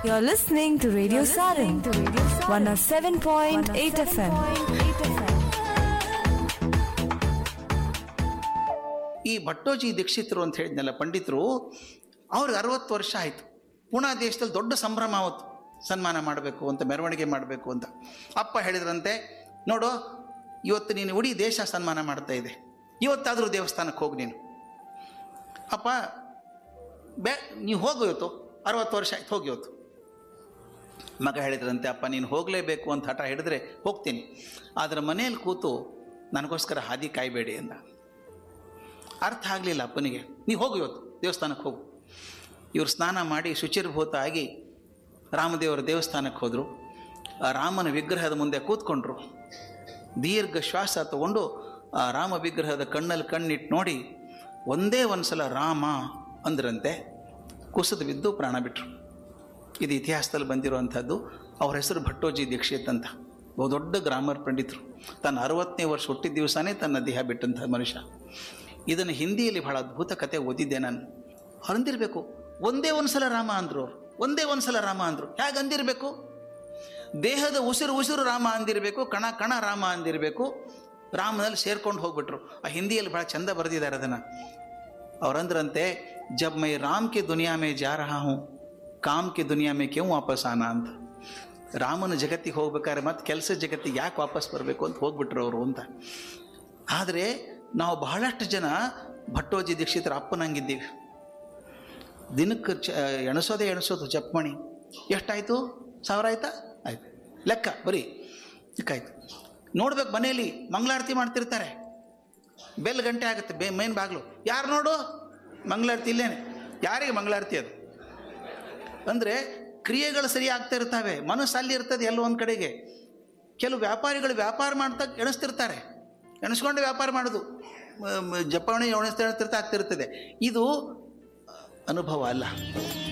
You're listening to Radio Sarin, 107.8 FM. ಈ ಭಟ್ಟೋಜಿ ದೀಕ್ಷಿತರು ಅಂತ ಹೇಳಿದ್ನಲ್ಲ ಪಂಡಿತರು ಅವ್ರಿಗೆ ಅರವತ್ತು ವರ್ಷ ಆಯಿತು ಪುಣಾ ದೇಶದಲ್ಲಿ ದೊಡ್ಡ ಸಂಭ್ರಮ ಅವತ್ತು ಸನ್ಮಾನ ಮಾಡಬೇಕು ಅಂತ ಮೆರವಣಿಗೆ ಮಾಡಬೇಕು ಅಂತ ಅಪ್ಪ ಹೇಳಿದ್ರಂತೆ ನೋಡು ಇವತ್ತು ನೀನು ಇಡೀ ದೇಶ ಸನ್ಮಾನ ಮಾಡ್ತಾ ಇದೆ ಇವತ್ತಾದರೂ ದೇವಸ್ಥಾನಕ್ಕೆ ಹೋಗಿ ನೀನು ಅಪ್ಪ ಬೇ ನೀವು ಹೋಗು ಇವತ್ತು ಅರವತ್ತು ವರ್ಷ ಆಯ್ತು ಹೋಗಿ ಇವತ್ತು ಮಗ ಹೇಳಿದ್ರಂತೆ ಅಪ್ಪ ನೀನು ಹೋಗಲೇಬೇಕು ಅಂತ ಹಠ ಹಿಡಿದ್ರೆ ಹೋಗ್ತೀನಿ ಆದರೆ ಮನೇಲಿ ಕೂತು ನನಗೋಸ್ಕರ ಹಾದಿ ಕಾಯಬೇಡಿ ಅಂದ ಅರ್ಥ ಆಗಲಿಲ್ಲ ಅಪ್ಪನಿಗೆ ನೀವು ಹೋಗು ಇವತ್ತು ದೇವಸ್ಥಾನಕ್ಕೆ ಹೋಗು ಇವರು ಸ್ನಾನ ಮಾಡಿ ಶುಚಿರ್ಭೂತ ಆಗಿ ರಾಮದೇವರ ದೇವಸ್ಥಾನಕ್ಕೆ ಹೋದರು ಆ ರಾಮನ ವಿಗ್ರಹದ ಮುಂದೆ ಕೂತ್ಕೊಂಡ್ರು ದೀರ್ಘ ಶ್ವಾಸ ತಗೊಂಡು ಆ ರಾಮ ವಿಗ್ರಹದ ಕಣ್ಣಲ್ಲಿ ಕಣ್ಣಿಟ್ಟು ನೋಡಿ ಒಂದೇ ಒಂದು ಸಲ ರಾಮ ಅಂದ್ರಂತೆ ಕುಸಿದು ಬಿದ್ದು ಪ್ರಾಣ ಬಿಟ್ಟರು ಇದು ಇತಿಹಾಸದಲ್ಲಿ ಬಂದಿರುವಂಥದ್ದು ಅವ್ರ ಹೆಸರು ಭಟ್ಟೋಜಿ ದೀಕ್ಷಿತ್ ಅಂತ ಬಹುದೊಡ್ಡ ಗ್ರಾಮರ್ ಪಂಡಿತರು ತನ್ನ ಅರವತ್ತನೇ ವರ್ಷ ಹುಟ್ಟಿದ ದಿವಸನೇ ತನ್ನ ದೇಹ ಬಿಟ್ಟಂಥ ಮನುಷ್ಯ ಇದನ್ನು ಹಿಂದಿಯಲ್ಲಿ ಬಹಳ ಅದ್ಭುತ ಕತೆ ಓದಿದ್ದೆ ನಾನು ಅವ್ರು ಅಂದಿರಬೇಕು ಒಂದೇ ಒಂದು ಸಲ ರಾಮ ಅಂದರು ಅವ್ರು ಒಂದೇ ಒಂದು ಸಲ ರಾಮ ಅಂದರು ಹೇಗೆ ಅಂದಿರಬೇಕು ದೇಹದ ಉಸಿರು ಉಸಿರು ರಾಮ ಅಂದಿರಬೇಕು ಕಣ ಕಣ ರಾಮ ಅಂದಿರಬೇಕು ರಾಮನಲ್ಲಿ ಸೇರ್ಕೊಂಡು ಹೋಗ್ಬಿಟ್ರು ಆ ಹಿಂದಿಯಲ್ಲಿ ಭಾಳ ಚಂದ ಬರೆದಿದ್ದಾರೆ ಅದನ್ನು ಅವರಂದ್ರಂತೆ ಜಬ್ ಮೈ ರಾಮ್ ಕೆ ದುನಿಯಾ ಮೇ ಜಾ ರಹಾ ಹೂँ ಕಾಮ್ ಕೆ ದುನಿಯಾ ಮೇ ಕ್ಯೂ ವಾಪಸ್ ಆನ ಅಂತ ರಾಮನ ಜಗತ್ತಿಗೆ ಹೋಗ್ಬೇಕಾದ್ರೆ ಮತ್ತೆ ಕೆಲಸ ಜಗತ್ತಿಗೆ ಯಾಕೆ ವಾಪಸ್ ಬರಬೇಕು ಅಂತ ಹೋಗ್ಬಿಟ್ರು ಅವರು ಅಂತ ಆದರೆ ನಾವು ಬಹಳಷ್ಟು ಜನ ಭಟ್ಟೋಜಿ ದೀಕ್ಷಿತರ ಅಪ್ಪನಂಗಿದ್ದೀವಿ ದಿನಕ್ಕೆ ಚ ಎಣಸೋದೇ ಎಣಸೋದು ಜಪ್ಮಣಿ ಎಷ್ಟಾಯಿತು ಸಾವಿರ ಆಯ್ತಾ ಆಯ್ತು ಲೆಕ್ಕ ಬರೀ ಲೆಕ್ಕಾಯ್ತು ನೋಡ್ಬೇಕು ಮನೆಯಲ್ಲಿ ಮಂಗಳಾರತಿ ಮಾಡ್ತಿರ್ತಾರೆ ಬೆಲ್ ಗಂಟೆ ಆಗುತ್ತೆ ಬೇ ಮೇನ್ ಬಾಗಿಲು ಯಾರು ನೋಡು ಮಂಗಳಾರತಿ ಇಲ್ಲೇನೆ ಯಾರಿಗೆ ಮಂಗಳಾರತಿ ಅದು ಅಂದರೆ ಕ್ರಿಯೆಗಳು ಸರಿ ಆಗ್ತಾ ಇರ್ತವೆ ಮನಸ್ಸು ಅಲ್ಲಿ ಇರ್ತದೆ ಎಲ್ಲೋ ಒಂದು ಕಡೆಗೆ ಕೆಲವು ವ್ಯಾಪಾರಿಗಳು ವ್ಯಾಪಾರ ಮಾಡ್ತಾ ಎಣಿಸ್ತಿರ್ತಾರೆ ಎಣಿಸ್ಕೊಂಡು ವ್ಯಾಪಾರ ಮಾಡೋದು ಮ- ಮ- ಜಪಾವಣೆ ಎಣಿಸ್ತಾ ಎಣಿಸ್ತಿರ್ತಾ ಆಗ್ತಿರ್ತದೆ ಇದು ಅನುಭವ ಅಲ್ಲ